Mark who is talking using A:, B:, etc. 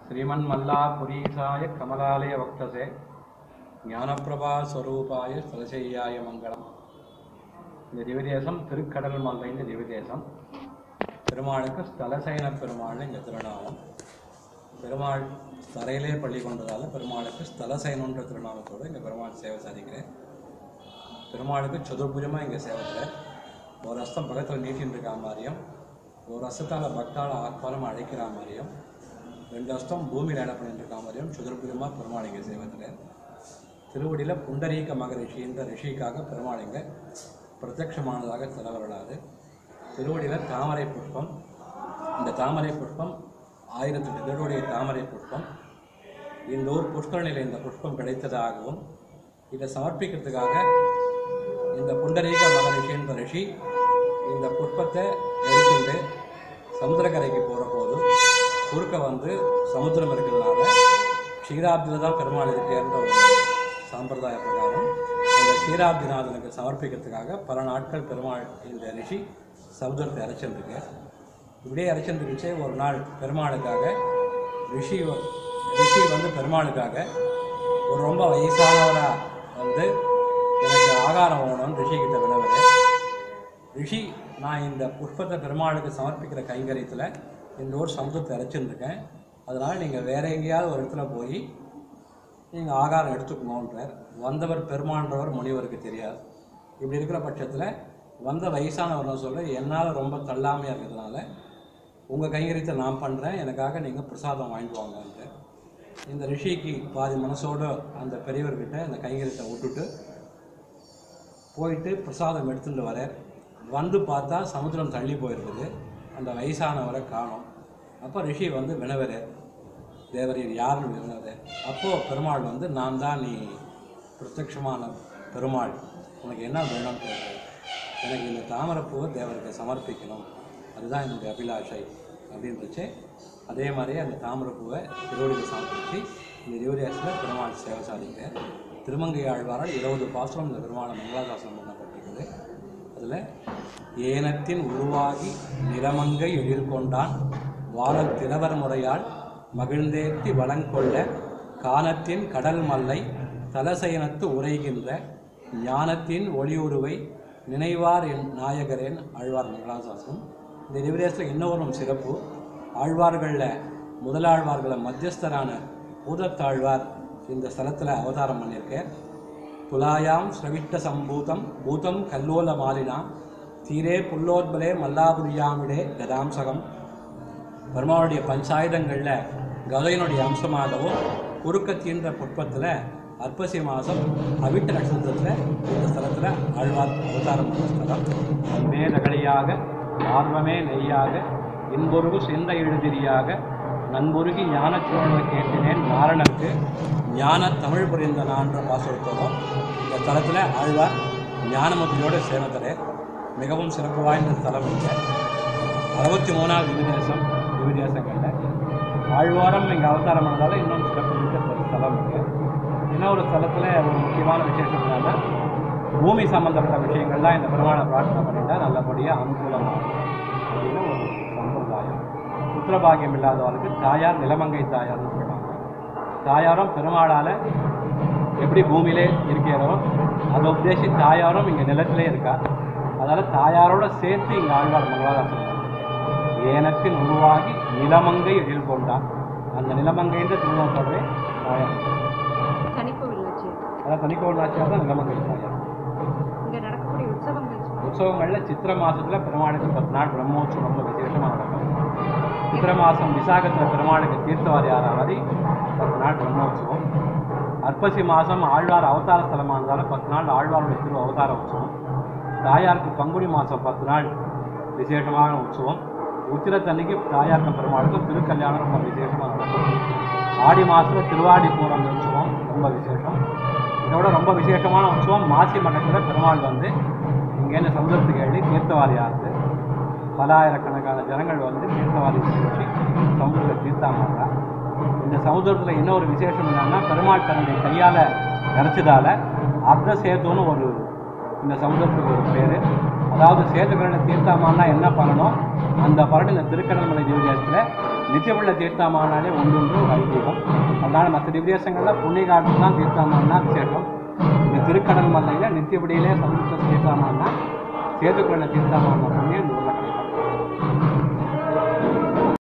A: श्रीमन्मल्लापुरीसाय कमलालय वक्तसे ஞானப்பிரபா ஸ்வரூபாய சலசையாய மங்களம் இந்த திவ்யதேசம் திருக்கடல் மல்லை இந்த திவ்யதேசம் பெருமாளுக்கு ஸ்தலசைன பெருமாள் இந்த திருநாமம் பெருமாள் தரையிலே பள்ளி கொண்டதால பெருமாளுக்கு ஸ்தலசைனன்ற திருநாமத்தோடு இங்கே பெருமாள் சேவை சாதிக்கிறேன் பெருமாளுக்கு சதுர்புஜமாக இங்கே சேவத்தில் ஒரு அஸ்தம் பக்கத்தில் நீட்டின்னு இருக்கா மாதிரியும் ஒரு அஸ்தத்தால் பக்தால் ஆத்மாரம் அழைக்கிற மாதிரியும் ரெண்டு அஸ்தம் பூமியில் என்ன பண்ணிட்டு இருக்கா மாதிரியும் சதுர்புஜமாக பெருமாள் இங்கே சேவத்தில் திருவடியில் புண்டரீக மகரிஷி என்ற ரிஷிக்காக பெருமாள் இங்கே பிரத்யட்சமானதாக தலைவரலாது திருவடியில் தாமரை புஷ்பம் இந்த தாமரை புஷ்பம் ஆயிரத்தெட்டு திருவடிய தாமரை புஷ்பம் இந்த ஊர் புஷ்கரணியில் இந்த புஷ்பம் கிடைத்ததாகவும் இதை சமர்ப்பிக்கிறதுக்காக இந்த புண்டரீக மகரிஷி என்ற ரிஷி இந்த புஷ்பத்தை எடுத்துட்டு சமுத்திரக்கரைக்கு போகிற போது குறுக்க வந்து சமுத்திரம் இருக்கிறதுனால க்ஷீராப்தியில் தான் பெருமாள் இருக்கேன்ற ஒரு சாம்பிரதாய பிரகாரம் அந்த க்ஷீராப்திநாதனுக்கு சமர்ப்பிக்கிறதுக்காக பல நாட்கள் பெருமாள் இந்த ரிஷி சமுத்திரத்தை இறைச்சிருக்கு இப்படியே இறைச்சிருந்துச்சு ஒரு நாள் பெருமாளுக்காக ரிஷி வ- ரிஷி வந்து பெருமாளுக்காக ஒரு ரொம்ப வயசானவராக வந்து எனக்கு ஆகாரம் வேணும்னு ரிஷிக்கிட்ட வினவரு ரிஷி நான் இந்த புஷ்பத்தை பெருமாளுக்கு சமர்ப்பிக்கிற கைங்கரியத்தில் இந்த ஊர் சமுத்திரத்தை இறைச்சிருந்துருக்கேன் அதனால் நீங்கள் வேற எங்கேயாவது ஒரு இடத்துல போய் நீங்கள் ஆகாரம் எடுத்துக்கணுன்றார் வந்தவர் பெருமான்றவர் முனிவருக்கு தெரியாது இப்படி இருக்கிற பட்சத்தில் வந்த வயசானவர்னு சொல்ல என்னால் ரொம்ப தள்ளாமையாக இருக்கிறதுனால உங்கள் கைங்கரியத்தை நான் பண்ணுறேன் எனக்காக நீங்கள் பிரசாதம் வாங்கிட்டு வாங்கன்ட்டு இந்த ரிஷிக்கு பாதி மனசோட அந்த பெரியவர்கிட்ட இந்த கைங்கரியத்தை விட்டுட்டு போயிட்டு பிரசாதம் எடுத்துட்டு வர வந்து பார்த்தா சமுத்திரம் தள்ளி போயிருக்குது அந்த வயசானவரை காணோம் அப்போ ரிஷி வந்து வினவரே தேவரீர் யாருன்னு வினவரே அப்போது பெருமாள் வந்து நான் தான் நீ பிரத்யட்சமான பெருமாள் உனக்கு என்ன வேணும்னு கேட்குறேன் எனக்கு இந்த தாமரைப்பூவை தேவருக்கு சமர்ப்பிக்கணும் அதுதான் என்னுடைய அபிலாஷை அப்படின்றச்சு அதே மாதிரியே அந்த தாமரைப்பூவை திருவடியில் சமர்ப்பித்து இந்த இருபதாசில் பெருமாள் சேவை சாதிக்கிறேன் திருமங்கை ஆழ்வாரால் இருபது பாசனம் இந்த பெருமாளை மங்களாதாசனம் பண்ணப்பட்டிருக்குது அதில் ஏனத்தின் உருவாகி நிறமங்கை எழில் கொண்டான் வானத் திலவர் முறையால் மகிழ்ந்தேத்தி வளங்கொள்ள கானத்தின் கடல் மல்லை தலசயனத்து உரைகின்ற ஞானத்தின் ஒளியுருவை நினைவார் என் நாயகரேன் ஆழ்வார் மங்களாசாசனம் இந்த நிவிதேசத்தில் இன்னொரு சிறப்பு ஆழ்வார்களில் முதலாழ்வார்களை மத்தியஸ்தரான பூதத்தாழ்வார் இந்த ஸ்தலத்தில் அவதாரம் பண்ணியிருக்கேன் துலாயாம் ஸ்ரவிட்ட சம்பூதம் பூதம் கல்லோல மாலினா தீரே புல்லோத்பலே மல்லாபுரியாமிடே கதாம்சகம் பெருமாளுடைய பஞ்சாயுதங்களில் கதையினுடைய அம்சமாகவும் குறுக்கத்தீன்ற புட்பத்தில் அற்பசி மாதம் அவிட்ட நட்சத்திரத்தில் இந்த ஸ்தலத்தில் ஆழ்வார் அவதாரம் பண்ண ஸ்தலம் அன்பே நகழியாக ஆர்வமே நெய்யாக இன்பொருகு சிந்த எழுதிரியாக நண்புருகி ஞானச்சோழனை கேட்டினேன் நாரணனுக்கு ஞான தமிழ் புரிந்த நான்ற பாசுரத்தோடும் இந்த தலத்தில் ஆழ்வார் ஞானமுத்தியோடு சேவதரே மிகவும் சிறப்பு வாய்ந்த தலம் இங்கே அறுபத்தி மூணாவது விவிதேசம் விவிதேசங்களில் ஆழ்வாரம் இங்கே அவதாரம் பண்ணதால இன்னும் சிறப்பு மிக்க ஒரு ஸ்தலம் இருக்கு இன்னொரு ஸ்தலத்தில் ஒரு முக்கியமான விசேஷம் என்னன்னா பூமி சம்பந்தப்பட்ட விஷயங்கள்லாம் இந்த பெருமாளை பிரார்த்தனை பண்ணிட்டா நல்லபடியாக அனுகூலமாகும் அப்படின்னு ஒரு சம்பிரதாயம் புத்திரபாகியம் இல்லாதவர்களுக்கு தாயார் நிலமங்கை தாயார்னு சொல்லுவாங்க தாயாரும் பெருமாளால் எப்படி பூமியிலே இருக்கிறோ அதை உத்தேசி தாயாரும் இங்கே நிலத்திலே இருக்கா அதனால் தாயாரோட சேர்த்து இங்கே ஆழ்வார் மங்களாதாசன் ஏனத்தின் உருவாகி நிலமங்கை எழில் கொண்டான் அந்த நிலமங்கைன்ற திருநோக்கமே தாயார்
B: தனிக்கோவில் வச்சு
A: அதான் தனிக்கோள் நாச்சியார் தான் நிலமங்கை தாயார்
B: இங்கே நடக்கக்கூடிய உற்சவங்கள் சொல்லி.
A: உற்சவங்களில் சித்திரை மாசத்துல பெருமாளுக்கு பத்து நாள் பிரம்மோற்சவம் ரொம்ப விசேஷமாக நடக்கும் சித்திரை மாதம் விசாகத்தில் பெருமாளுக்கு தீர்த்தவாரி ஆறாவது பத்து நாள் பிரம்மோற்சவம் அர்ப்பசி மாதம் ஆழ்வார் அவதார ஸ்தலமானதால பத்து நாள் ஆழ்வாருடைய திரு அவதார உற்சவம் தாயாருக்கு பங்குனி மாதம் பத்து நாள் விசேஷமான உற்சவம் உத்திரத்தன்னைக்கு தாயாருக்கும் பெருமாளுக்கும் திருக்கல்யாணம் ரொம்ப விசேஷமாக நடக்கும் ஆடி மாதத்தில் திருவாடி பூரம் உற்சவம் ரொம்ப விசேஷம் இதோட ரொம்ப விசேஷமான உற்சவம் மாசி மகத்தில் பெருமாள் வந்து இங்கேருந்து சமுதிரத்துக்கு எழுதி தீர்த்தவாரி ஆறுது பலாயிரக்கணக்கான ஜனங்கள் வந்து தீர்த்தவாரி செஞ்சு சமுதிரத்தில் தீர்த்தாமாடுறா இந்த சமுதிரத்தில் இன்னொரு விசேஷம் என்னன்னா பெருமாள் தன்னுடைய கையால் நிறச்சதால அர்த்த சேத்துன்னு ஒரு இந்த சமுதிரத்துக்கு ஒரு பேர் அதாவது சேத்துக்கரணை தீர்த்தாமான்னா என்ன பண்ணணும் அந்த பலன் இந்த திருக்கடல்மலை ஜீவதேசத்தில் நித்தியமுள்ள தீர்த்தமானாலே ஒன்று ஒன்று ஒரு ஐதீகம் அதனால் மற்ற திவ்யேசங்களில் புண்ணிய காலத்தில் தான் தீர்த்தமானா விசேஷம் இந்த திருக்கடல் மலையில் நித்தியபடியிலே சமுத்திர தீர்த்தமானா சேதுக்குள்ள தீர்த்தமான புண்ணியம் இந்த ஊரில்